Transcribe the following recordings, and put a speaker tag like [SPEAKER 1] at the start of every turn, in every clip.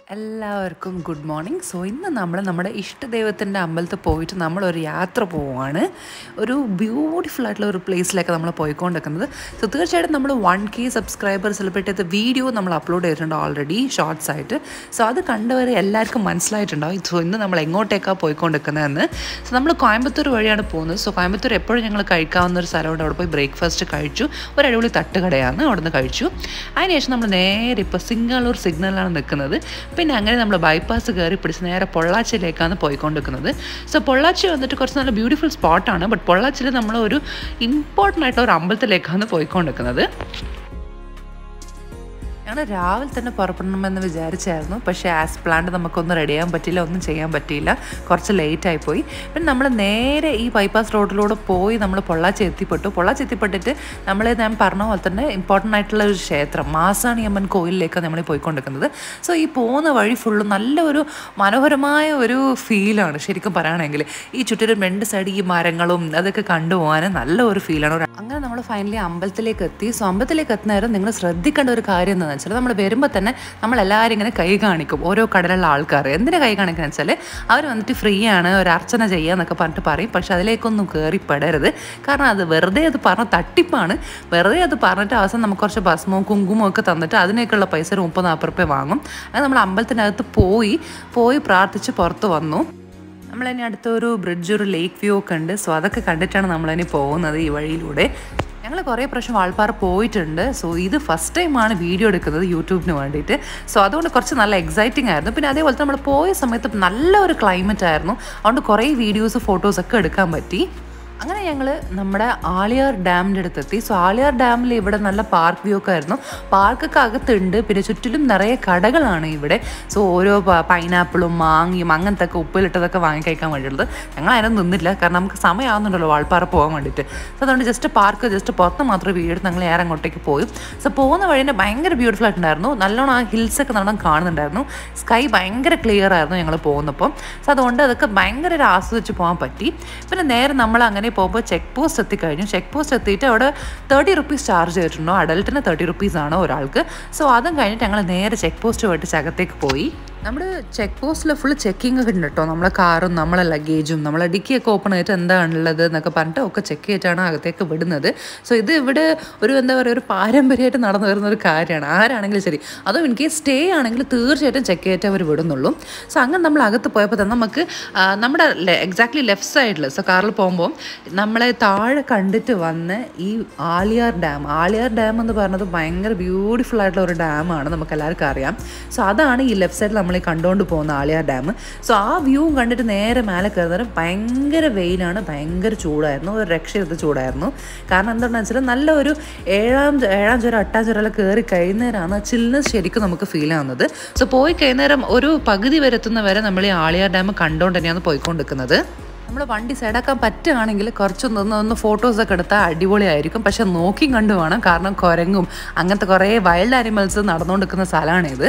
[SPEAKER 1] എല്ലാവർക്കും good morning so ഇന്ന് നമ്മൾ നമ്മുടെ ഇഷ്ടദൈവത്തിൻ്റെ അമ്പലത്തിൽ പോയിട്ട് നമ്മളൊരു യാത്ര പോവുകയാണ് ഒരു ബ്യൂട്ടിഫുൾ ആയിട്ടുള്ള ഒരു പ്ലേസിലേക്ക് നമ്മൾ പോയിക്കൊണ്ടിരിക്കുന്നത് സോ തീർച്ചയായിട്ടും നമ്മൾ വൺ കെ സബ്സ്ക്രൈബർ സെലിബ്രേറ്റ് ചെയ്ത വീഡിയോ നമ്മൾ അപ്ലോഡ് ചെയ്തിട്ടുണ്ട് ഓൾറെഡി ഷോർട്സ് ആയിട്ട് സോ അത് കണ്ടവരെ എല്ലാവർക്കും മനസ്സിലായിട്ടുണ്ടാവും സോ ഇന്ന് നമ്മൾ എങ്ങോട്ടേക്കാണ് പോയിക്കൊണ്ടിരിക്കുന്നതെന്ന് സോ നമ്മൾ കോയമ്പത്തൂർ വഴിയാണ് പോകുന്നത് സോ കോയമ്പത്തൂർ എപ്പോഴും ഞങ്ങൾ കഴിക്കാവുന്ന ഒരു സ്ഥലമുണ്ട് അവിടെ പോയി ബ്രേക്ക്ഫാസ്റ്റ് കഴിച്ചു ഒരു അടിപൊളി തട്ടുകടയാണ് അവിടെ നിന്ന് കഴിച്ചു അതിനുശേഷം നമ്മൾ നേരെ ഇപ്പോൾ സിംഗളൂർ സിഗ്നലിലാണ് നിൽക്കുന്നത് പിന്നെ അങ്ങനെ നമ്മൾ ബൈപ്പാസ് കയറി പിടിച്ച് നേരെ പൊള്ളാച്ചിയിലേക്കാണ് പോയിക്കൊണ്ടിരിക്കുന്നത് സോ പൊള്ളാച്ചി വന്നിട്ട് കുറച്ച് നല്ല ബ്യൂട്ടിഫുൾ സ്പോട്ടാണ് ബട്ട് പൊള്ളാച്ചിയിൽ നമ്മൾ ഒരു ഇമ്പോർട്ടൻ്റ് ആയിട്ടുള്ള ഒരു അമ്പലത്തിലേക്കാണ് പോയിക്കൊണ്ടിരിക്കുന്നത് ഞങ്ങൾ രാവിലെ തന്നെ പുറപ്പെടണമെന്ന് വിചാരിച്ചായിരുന്നു പക്ഷേ ആസ് പ്ലാൻഡ് നമുക്കൊന്നും റെഡി ചെയ്യാൻ പറ്റിയില്ല ഒന്നും ചെയ്യാൻ പറ്റിയില്ല കുറച്ച് ലേറ്റ് ആയി പോയി പിന്നെ നമ്മൾ നേരെ ഈ ബൈപ്പാസ് റോഡിലൂടെ പോയി നമ്മൾ പൊള്ളാച്ചി എത്തിപ്പെട്ടു പൊള്ളാച്ചി എത്തിപ്പെട്ടിട്ട് നമ്മൾ ഞാൻ പറഞ്ഞ പോലെ തന്നെ ഇമ്പോർട്ടൻ്റ് ആയിട്ടുള്ള ഒരു ക്ഷേത്രം മാസാണി അമ്മൻ കോയിലിലേക്കാണ് നമ്മൾ പോയിക്കൊണ്ടിരിക്കുന്നത് സോ ഈ പോകുന്ന വഴി ഫുള്ളും നല്ലൊരു മനോഹരമായ ഒരു ഫീലാണ് ശരിക്കും പറയുകയാണെങ്കിൽ ഈ ചുറ്റിലും രണ്ട് സൈഡ് ഈ മരങ്ങളും അതൊക്കെ കണ്ടുപോകാൻ നല്ല ഒരു ഫീലാണ് ഒരു അങ്ങനെ നമ്മൾ ഫൈനലി അമ്പലത്തിലേക്ക് എത്തി സോ അമ്പലത്തിലേക്ക് എത്തുന്നേരം നിങ്ങൾ ശ്രദ്ധിക്കേണ്ട ഒരു കാര്യം എന്താണെന്ന് വെച്ചാൽ നമ്മൾ വരുമ്പോൾ തന്നെ നമ്മൾ എല്ലാവരും ഇങ്ങനെ കൈ കാണിക്കും ഓരോ കടലുള്ള ആൾക്കാർ എന്തിനാ കൈ കാണിക്കുന്നത് വെച്ചാൽ അവർ വന്നിട്ട് ഫ്രീ ആണ് ഒരു അർച്ചന ചെയ്യാന്നൊക്കെ പറഞ്ഞിട്ട് പറയും പക്ഷെ അതിലേക്കൊന്നും കയറിപ്പെടരുത് കാരണം അത് വെറുതെ അത് പറഞ്ഞ തട്ടിപ്പാണ് വെറുതെ അത് പറഞ്ഞിട്ട് അവസാനം നമുക്ക് കുറച്ച് ഭസ്മവും കുങ്കുമവും ഒക്കെ തന്നിട്ട് അതിനേക്കുള്ള പൈസ ഒരു മുപ്പത് നാൽപ്പത് റുപ്യ വാങ്ങും അത് നമ്മൾ അമ്പലത്തിനകത്ത് പോയി പോയി പ്രാർത്ഥിച്ച് പുറത്ത് വന്നു നമ്മളിനി അടുത്തൊരു ബ്രിഡ്ജ് ഒരു ലേക്ക് വ്യൂ ഒക്കെ ഉണ്ട് സോ അതൊക്കെ കണ്ടിട്ടാണ് നമ്മളിനി പോകുന്നത് ഈ വഴിയിലൂടെ ഞങ്ങൾ കുറേ പ്രാവശ്യം വാൾപ്പാറ പോയിട്ടുണ്ട് സോ ഇത് ഫസ്റ്റ് ടൈമാണ് വീഡിയോ എടുക്കുന്നത് യൂട്യൂബിന് വേണ്ടിയിട്ട് സോ അതുകൊണ്ട് കുറച്ച് നല്ല എക്സൈറ്റിംഗ് ആയിരുന്നു പിന്നെ അതേപോലെ നമ്മൾ പോയ സമയത്ത് നല്ല ഒരു ക്ലൈമറ്റ് ആയിരുന്നു അതുകൊണ്ട് കുറേ വീഡിയോസ് ഫോട്ടോസ് ഒക്കെ എടുക്കാൻ പറ്റി അങ്ങനെ ഞങ്ങൾ നമ്മുടെ ആളിയാർ ഡാമിൻ്റെ അടുത്തെത്തി സോ ആളിയാർ ഡാമിൽ ഇവിടെ നല്ല പാർക്ക് വ്യൂ ഒക്കെ ആയിരുന്നു പാർക്കൊക്കെ അകത്തുണ്ട് പിന്നെ ചുറ്റിലും നിറയെ കടകളാണ് ഇവിടെ സോ ഓരോ പൈനാപ്പിളും മാങ്ങയും അങ്ങനത്തെ ഒക്കെ ഉപ്പിലിട്ടതൊക്കെ വാങ്ങി കഴിക്കാൻ വേണ്ടിയുള്ളത് ഞങ്ങൾ അതിനൊന്നും നിന്നില്ല കാരണം നമുക്ക് സമയമാകുന്നുണ്ടല്ലോ വാൾപ്പാറ പോകാൻ വേണ്ടിയിട്ട് സോ അതുകൊണ്ട് ജസ്റ്റ് പാർക്ക് ജസ്റ്റ് പുറത്ത് മാത്രം വീട് ഞങ്ങൾ ഏറെ അങ്ങോട്ടേക്ക് പോയി സോ പോകുന്ന വഴിനെ ഭയങ്കര ബ്യൂട്ടിഫുൾ ആയിട്ടുണ്ടായിരുന്നു നല്ലോണം ആ ഹിൽസൊക്കെ നല്ലോണം കാണുന്നുണ്ടായിരുന്നു സ്കൈ ഭയങ്കര ക്ലിയർ ആയിരുന്നു ഞങ്ങൾ പോകുന്നപ്പം സോ അതുകൊണ്ട് അതൊക്കെ ഭയങ്കര ഒരു ആസ്വദിച്ച് പോകാൻ പറ്റി പിന്നെ നേരെ നമ്മൾ അങ്ങനെ പോകുമ്പോൾ ചെക്ക് പോസ്റ്റ് എത്തിക്കഴിഞ്ഞു ചെക്ക് പോസ്റ്റ് എത്തിയിട്ട് അവിടെ തേർട്ടി റുപ്പീസ് ചാർജ് ചെയ്തിട്ടുണ്ടോ അഡൽട്ടിന് തേർട്ടി റുപ്പീസ് ആണ് ഒരാൾക്ക് സോ അതും കഴിഞ്ഞിട്ട് ഞങ്ങൾ നേരെ ചെക്ക് പോസ്റ്റ് പോയിട്ട് അകത്തേക്ക് പോയി നമ്മുടെ ചെക്ക് പോസ്റ്റിൽ ഫുൾ ചെക്കിംഗ് ഒക്കെ ഉണ്ട് കേട്ടോ നമ്മളെ കാറും നമ്മളെ ലഗേജും നമ്മളെ ഡിക്കിയൊക്കെ ഓപ്പൺ ആയിട്ട് എന്താണുള്ളത് എന്നൊക്കെ പറഞ്ഞിട്ട് ഒക്കെ ചെക്ക് ചെയ്തിട്ടാണ് അകത്തേക്ക് വിടുന്നത് സോ ഇത് ഇവിടെ ഒരു എന്താ പറയുക ഒരു പാരമ്പര്യമായിട്ട് നടന്നു വരുന്ന ഒരു കാര്യമാണ് ആരാണെങ്കിലും ശരി അതും ഇൻ കേസ് സ്റ്റേ ആണെങ്കിൽ തീർച്ചയായിട്ടും ചെക്ക് ചെയ്തിട്ട് അവർ വിടുന്നുള്ളൂ സോ അങ്ങനെ നമ്മൾ അകത്ത് പോയപ്പോൾ തന്നെ നമുക്ക് നമ്മുടെ എക്സാക്ട്ലി ലെഫ്റ്റ് സൈഡിൽ സോ കാറിൽ പോകുമ്പോൾ നമ്മളെ താഴെ കണ്ടിട്ട് വന്ന് ഈ ആലിയാർ ഡാം ആലിയാർ ഡാം എന്ന് പറഞ്ഞത് ഭയങ്കര ബ്യൂട്ടിഫുൾ ആയിട്ടുള്ള ഒരു ഡാമാണ് നമുക്ക് എല്ലാവർക്കും അറിയാം സോ അതാണ് ഈ ലെഫ്റ്റ് സൈഡിൽ നമ്മൾ കണ്ടുകൊണ്ട് പോകുന്ന ആളിയാർ ഡാം സോ ആ വ്യൂവും കണ്ടിട്ട് നേരെ മേലെ കയറുന്നേരം ഭയങ്കര വെയിലാണ് ഭയങ്കര ചൂടായിരുന്നു ഒരു രക്ഷയില്ലാത്ത ചൂടായിരുന്നു കാരണം എന്താണെന്ന് വെച്ചാൽ നല്ല ഒരു ഏഴാം ഏഴാം ചുരം എട്ടാം ചുരം കയറി കഴിയുന്നേരമാണ് ചിൽനെസ് ശരിക്കും നമുക്ക് ഫീൽ ആവുന്നത് സോ പോയി കഴിയുന്നേരം ഒരു പകുതി വരെ എത്തുന്ന വരെ നമ്മൾ ഈ ആളിയാർ ഡാം കണ്ടുകൊണ്ട് തന്നെയാണ് പോയിക്കൊണ്ടിരിക്കുന്നത് നമ്മൾ വണ്ടി സൈഡാക്കാൻ പറ്റുകയാണെങ്കിൽ കുറച്ചൊന്ന് ഒന്ന് ഒന്ന് ഫോട്ടോസൊക്കെ എടുത്താൽ അടിപൊളിയായിരിക്കും പക്ഷെ നോക്കി കണ്ടു വേണം കാരണം കുരങ്ങും അങ്ങനത്തെ കുറേ വൈൽഡ് ആനിമൽസ് നടന്നുകൊണ്ടിരിക്കുന്ന സ്ഥലമാണിത്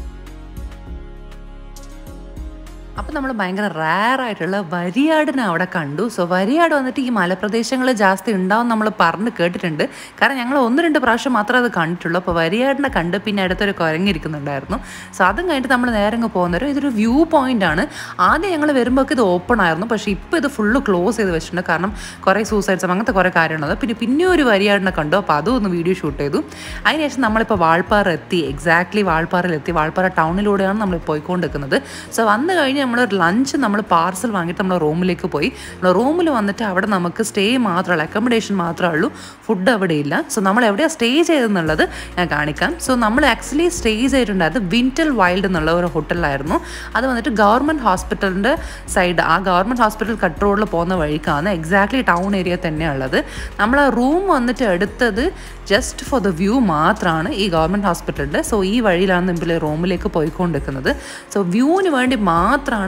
[SPEAKER 1] അപ്പം നമ്മൾ ഭയങ്കര റയർ ആയിട്ടുള്ള വരിയാടിനെ അവിടെ കണ്ടു സോ വരിയാട് വന്നിട്ട് ഈ മലപ്രദേശങ്ങളിൽ ജാസ്തി ഉണ്ടാവും നമ്മൾ പറഞ്ഞ് കേട്ടിട്ടുണ്ട് കാരണം ഞങ്ങൾ ഒന്ന് രണ്ട് പ്രാവശ്യം മാത്രമേ അത് കണ്ടിട്ടുള്ളൂ അപ്പോൾ വരിയാടിനെ കണ്ട് പിന്നെ അടുത്തൊരു കുരങ്ങിരിക്കുന്നുണ്ടായിരുന്നു സോ അതും കഴിഞ്ഞിട്ട് നമ്മൾ നേരെ അങ്ങ് പോകുന്നവരും ഇതൊരു വ്യൂ പോയിന്റ് ആണ് ആദ്യം ഞങ്ങൾ വരുമ്പോൾ ഇത് ഓപ്പൺ ആയിരുന്നു പക്ഷേ ഇപ്പോൾ ഇത് ഫുള്ള് ക്ലോസ് ചെയ്ത് വെച്ചിട്ടുണ്ട് കാരണം കുറേ സൂസൈഡ്സും അങ്ങനത്തെ കുറേ കാര്യമുള്ളത് പിന്നെ പിന്നെ ഒരു വരിയാടിനെ കണ്ടു അപ്പോൾ അതും ഒന്ന് വീഡിയോ ഷൂട്ട് ചെയ്തു അതിനുശേഷം നമ്മളിപ്പോൾ വാൾപ്പാറ എത്തി എക്സാക്ട്ലി വാൾപ്പാറയിൽ എത്തി വാൾപ്പാറ ടൗണിലൂടെയാണ് നമ്മൾ പോയിക്കൊണ്ടിരിക്കുന്നത് സോ വന്നു കഴിഞ്ഞ് നമ്മൾ ലഞ്ച് നമ്മൾ പാർസൽ വാങ്ങിയിട്ട് നമ്മൾ റൂമിലേക്ക് പോയി നമ്മൾ റൂമിൽ വന്നിട്ട് അവിടെ നമുക്ക് സ്റ്റേ മാത്രമല്ല അക്കോമഡേഷൻ മാത്രമേ ഉള്ളൂ ഫുഡ് അവിടെ ഇല്ല സോ നമ്മൾ എവിടെയാണ് സ്റ്റേ ചെയ്തെന്നുള്ളത് ഞാൻ കാണിക്കാം സോ നമ്മൾ ആക്ച്വലി സ്റ്റേ ചെയ്തിട്ടുണ്ടായത് വിൻറ്റൽ വൈൽഡ് എന്നുള്ള ഒരു ഹോട്ടലിലായിരുന്നു അത് വന്നിട്ട് ഗവൺമെൻറ് ഹോസ്പിറ്റലിൻ്റെ സൈഡ് ആ ഗവൺമെൻറ് ഹോസ്പിറ്റൽ കട്ട് റോഡിൽ പോകുന്ന വഴിക്കാണ് എക്സാക്ട്ലി ടൗൺ ഏരിയ തന്നെയുള്ളത് നമ്മൾ റൂം വന്നിട്ട് എടുത്തത് ജസ്റ്റ് ഫോർ ദ വ്യൂ മാത്രമാണ് ഈ ഗവൺമെൻറ് ഹോസ്പിറ്റലിൻ്റെ സോ ഈ വഴിയിലാണ് മുമ്പിൽ റൂമിലേക്ക് പോയിക്കൊണ്ടിരിക്കുന്നത് സോ വ്യൂവിന് വേണ്ടി മാത്രമാണ്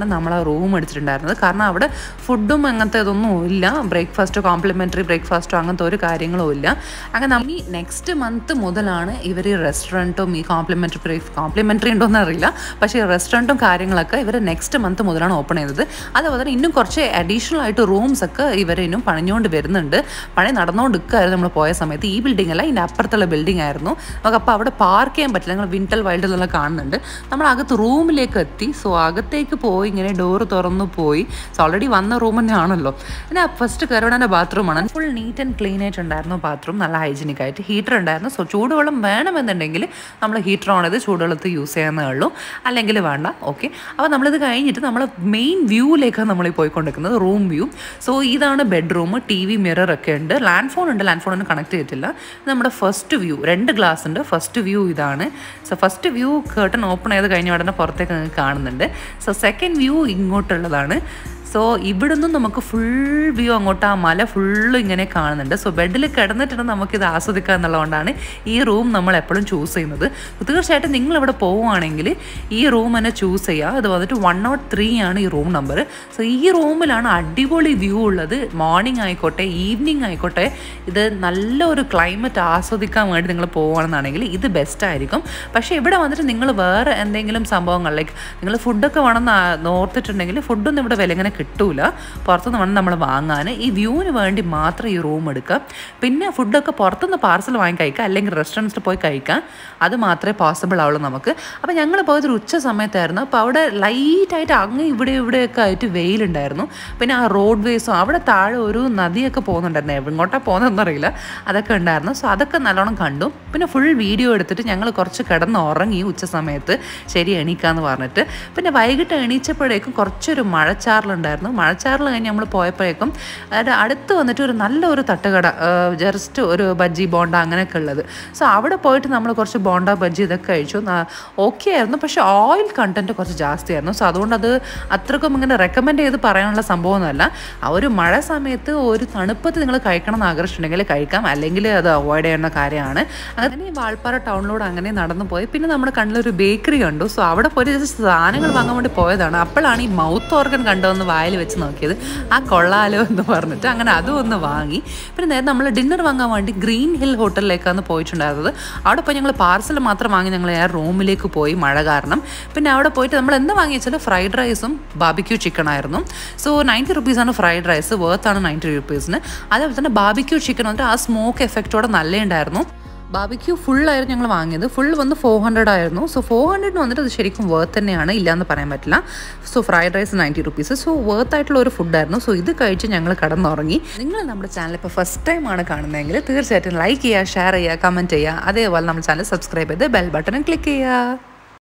[SPEAKER 1] നമ്മൾ ആ റൂം എടുത്തിട്ടുണ്ടായിരുന്നത് കാരണം അവിടെ ഫുഡും അങ്ങനത്തെ ഇതൊന്നും ഇല്ല ബ്രേക്ക്ഫാസ്റ്റോ കോംപ്ലിമെൻ്ററി ബ്രേക്ക്ഫാസ്റ്റോ അങ്ങനത്തെ ഒരു കാര്യങ്ങളും ഇല്ല അങ്ങനെ നമ്മൾ ഈ നെക്സ്റ്റ് മന്ത് മുതലാണ് ഇവർ ഈ റെസ്റ്റോറൻറ്റും ഈ കോംപ്ലിമെൻ്ററി ബ്രേക്ക് കോംപ്ലിമെൻ്ററി ഉണ്ടോയെന്ന് അറിയില്ല പക്ഷേ ഈ റെസ്റ്റോറൻറ്റും കാര്യങ്ങളൊക്കെ ഇവർ നെക്സ്റ്റ് മന്ത് മുതലാണ് ഓപ്പൺ ചെയ്തത് അതുപോലെ തന്നെ ഇന്നും കുറച്ച് അഡീഷണൽ ആയിട്ട് റൂംസ് ഒക്കെ ഇവർ ഇന്നും പണിഞ്ഞുകൊണ്ട് വരുന്നുണ്ട് പണി നടന്നുകൊണ്ട് നിൽക്കുകയായിരുന്നു നമ്മൾ പോയ സമയത്ത് ഈ ബിൽഡിംഗ് അല്ല ഇതിൻ്റെ അപ്പുറത്തുള്ള ബിൽഡിംഗ് ആയിരുന്നു നമുക്ക് അപ്പോൾ അവിടെ പാർക്ക് ചെയ്യാൻ പറ്റില്ല നിങ്ങൾ വിൻറ്റൽ വൈൽഡിലെല്ലാം കാണുന്നുണ്ട് നമ്മൾ അകത്ത് റൂമിലേക്ക് എത്തി സോ അകത്തേക്ക് പോയി ഇങ്ങനെ ഡോറ് തുറന്നു പോയി സോ ഓൾറെഡി വന്ന റൂം തന്നെയാണല്ലോ പിന്നെ ഫസ്റ്റ് കയറുവാൻ്റെ ബാത്റൂമാണ് ഫുൾ നീറ്റ് ആൻഡ് ക്ലീൻ ആയിട്ടുണ്ടായിരുന്നു ബാത്റൂം നല്ല ഹൈജീനിക് ആയിട്ട് ഹീറ്റർ ഉണ്ടായിരുന്നു സോ ചൂടുവെള്ളം വേണമെന്നുണ്ടെങ്കിൽ നമ്മൾ ഹീറ്റർ ഓൺ ചെയ്ത് ചൂടുവെള്ളത്തിൽ യൂസ് ചെയ്യാവുന്നേ ഉള്ളൂ അല്ലെങ്കിൽ വേണ്ട ഓക്കെ അപ്പോൾ നമ്മളിത് കഴിഞ്ഞിട്ട് നമ്മൾ മെയിൻ വ്യൂവിലേക്കാണ് നമ്മൾ പോയിക്കൊണ്ടിരിക്കുന്നത് റൂം വ്യൂ സോ ഇതാണ് ബെഡ്റൂം ടി വി മിറർ ഒക്കെ ഉണ്ട് ലാൻഡ് ഫോൺ ഉണ്ട് ലാൻഡ് ഫോണൊന്നും കണക്ട് ചെയ്തിട്ടില്ല നമ്മുടെ ഫസ്റ്റ് വ്യൂ രണ്ട് ഗ്ലാസ് ഉണ്ട് ഫസ്റ്റ് വ്യൂ ഇതാണ് so first view curtain open ചെയ്ത് കഴിഞ്ഞ ഉടനെ പുറത്തേക്ക് നിങ്ങൾക്ക് കാണുന്നുണ്ട് സോ സെക്കൻഡ് വ്യൂ ഇങ്ങോട്ടുള്ളതാണ് സോ ഇവിടുന്ന് നമുക്ക് ഫുൾ വ്യൂ അങ്ങോട്ട് ആ മല ഫുള്ള് ഇങ്ങനെ കാണുന്നുണ്ട് സോ ബെഡിൽ കിടന്നിട്ടാണ് നമുക്കിത് ആസ്വദിക്കുക എന്നുള്ളതുകൊണ്ടാണ് ഈ റൂം നമ്മൾ എപ്പോഴും ചൂസ് ചെയ്യുന്നത് തീർച്ചയായിട്ടും നിങ്ങൾ ഇവിടെ പോവുകയാണെങ്കിൽ ഈ റൂം തന്നെ ചൂസ് ചെയ്യുക അത് വന്നിട്ട് വൺ നോട്ട് ത്രീ ആണ് ഈ റൂം നമ്പർ സോ ഈ റൂമിലാണ് അടിപൊളി വ്യൂ ഉള്ളത് മോർണിംഗ് ആയിക്കോട്ടെ ഈവനിങ് ആയിക്കോട്ടെ ഇത് നല്ലൊരു ക്ലൈമറ്റ് ആസ്വദിക്കാൻ വേണ്ടി നിങ്ങൾ പോവുകയാണെന്നാണെങ്കിൽ ഇത് ബെസ്റ്റ് ആയിരിക്കും പക്ഷേ ഇവിടെ വന്നിട്ട് നിങ്ങൾ വേറെ എന്തെങ്കിലും സംഭവങ്ങൾ ലൈക്ക് നിങ്ങൾ ഫുഡൊക്കെ വേണം ഓർത്തിട്ടുണ്ടെങ്കിൽ ഫുഡൊന്നും ഇവിടെ വില ഇങ്ങനെ കിട്ടൂല പുറത്തുനിന്ന് വേണം നമ്മൾ വാങ്ങാൻ ഈ വ്യൂവിന് വേണ്ടി മാത്രം ഈ റൂം എടുക്കുക പിന്നെ ഫുഡൊക്കെ പുറത്തുനിന്ന് പാർസൽ വാങ്ങി കഴിക്കുക അല്ലെങ്കിൽ റെസ്റ്റോറൻറ്റ്സിൽ പോയി കഴിക്കാം അത് മാത്രമേ പോസിബിൾ ആവുള്ളൂ നമുക്ക് അപ്പോൾ ഞങ്ങൾ പോയത് ഒരു ഉച്ച സമയത്തായിരുന്നു അപ്പോൾ അവിടെ ലൈറ്റായിട്ട് അങ്ങ് ഇവിടെ ഇവിടെയൊക്കെ ആയിട്ട് വെയിലുണ്ടായിരുന്നു പിന്നെ ആ റോഡ് വേസും അവിടെ താഴെ ഒരു നദിയൊക്കെ പോകുന്നുണ്ടായിരുന്നു എങ്ങോട്ടാണ് പോകുന്നതെന്ന് അറിയില്ല അതൊക്കെ ഉണ്ടായിരുന്നു സോ അതൊക്കെ നല്ലോണം കണ്ടു പിന്നെ ഫുൾ വീഡിയോ എടുത്തിട്ട് ഞങ്ങൾ കുറച്ച് കിടന്ന് ഉറങ്ങി ഉച്ച സമയത്ത് ശരി എണീക്കാന്ന് പറഞ്ഞിട്ട് പിന്നെ വൈകിട്ട് എണീച്ചപ്പോഴേക്കും കുറച്ചൊരു മഴച്ചാറിലുണ്ടായിരുന്നു മഴച്ചാറിൽ കഴിഞ്ഞ് നമ്മൾ പോയപ്പോഴേക്കും അത് അടുത്ത് വന്നിട്ട് ഒരു നല്ലൊരു തട്ടുകട ജസ്റ്റ് ഒരു ബജ്ജി ബോണ്ട അങ്ങനെയൊക്കെ ഉള്ളത് സോ അവിടെ പോയിട്ട് നമ്മൾ കുറച്ച് ബോണ്ട ബജ്ജി ഇതൊക്കെ കഴിച്ചു ഓക്കെ ആയിരുന്നു പക്ഷേ ഓയിൽ കണ്ടൻറ്റ് കുറച്ച് ജാസ്തിയായിരുന്നു സോ അതുകൊണ്ട് അത് അത്രക്കും ഇങ്ങനെ റെക്കമെൻഡ് ചെയ്ത് പറയാനുള്ള സംഭവമൊന്നുമല്ല ആ ഒരു മഴ സമയത്ത് ഒരു തണുപ്പത്ത് നിങ്ങൾ കഴിക്കണം എന്ന് ആഗ്രഹിച്ചിട്ടുണ്ടെങ്കിൽ കഴിക്കാം അല്ലെങ്കിൽ അത് അവോയ്ഡ് ചെയ്യുന്ന കാര്യമാണ് അങ്ങനെ ഈ വാൾപ്പാറ ടൗണിലൂടെ അങ്ങനെ നടന്നു പോയി പിന്നെ നമ്മുടെ കണ്ണിലൊരു ബേക്കറി കണ്ടു സോ അവിടെ പോയി ജസ്റ്റ് സാധനങ്ങൾ വാങ്ങാൻ വേണ്ടി പോയതാണ് അപ്പോഴാണ് ഈ മൗത്ത് ഓർഗൻ കണ്ടതെന്ന് വായിൽ വെച്ച് നോക്കിയത് ആ കൊള്ളാലോ എന്ന് പറഞ്ഞിട്ട് അങ്ങനെ അതും ഒന്ന് വാങ്ങി പിന്നെ നേരെ നമ്മൾ ഡിന്നർ വാങ്ങാൻ വേണ്ടി ഗ്രീൻ ഹിൽ ഹോട്ടലിലേക്കാണ് പോയിട്ടുണ്ടായിരുന്നത് അവിടെ പോയി ഞങ്ങൾ പാർസൽ മാത്രം വാങ്ങി ഞങ്ങൾ ആ റൂമിലേക്ക് പോയി മഴ കാരണം പിന്നെ അവിടെ പോയിട്ട് നമ്മൾ എന്താ വാങ്ങി വെച്ചാൽ ഫ്രൈഡ് റൈസും ബാബിക്യൂ ചിക്കൻ ആയിരുന്നു സോ നയൻറ്റി റുപ്പീസാണ് ഫ്രൈഡ് റൈസ് വേർത്താണ് നയൻറ്റി റുപ്പീസിന് അതേപോലെ തന്നെ ബാബിക്യൂ ചിക്കൻ വന്നിട്ട് ആ സ്മോക്ക് എഫക്റ്റോടെ നല്ല ഉണ്ടായിരുന്നു ബാബിക്യൂ ഫുള്ളായിരുന്നു ഞങ്ങൾ വാങ്ങിയത് ഫുൾ വന്ന് ഫോർ ഹൺഡ്രഡ് ആയിരുന്നു സോ ഫോർ ഹൺഡ്രഡിന് വന്നിട്ട് അത് ശരിക്കും വേർത്ത് തന്നെയാണ് ഇല്ലയെന്ന് പറയാൻ പറ്റില്ല so fried rice ninety rupees so worth ആയിട്ടുള്ള ഒരു ഫുഡായിരുന്നു സോ ഇത് കഴിച്ച് ഞങ്ങൾ കടന്നുറങ്ങി നിങ്ങൾ നമ്മുടെ ചാനൽ ഇപ്പോൾ ഫസ്റ്റ് ടൈമാണ് കാണുന്നതെങ്കിൽ തീർച്ചയായിട്ടും ലൈക്ക് ചെയ്യുക ഷെയർ ചെയ്യുക കമൻറ്റ് ചെയ്യുക അതേപോലെ നമ്മുടെ ചാനൽ സബ്സ്ക്രൈബ് ചെയ്ത് ബെൽ ബട്ടൺ ക്ലിക്ക് ചെയ്യുക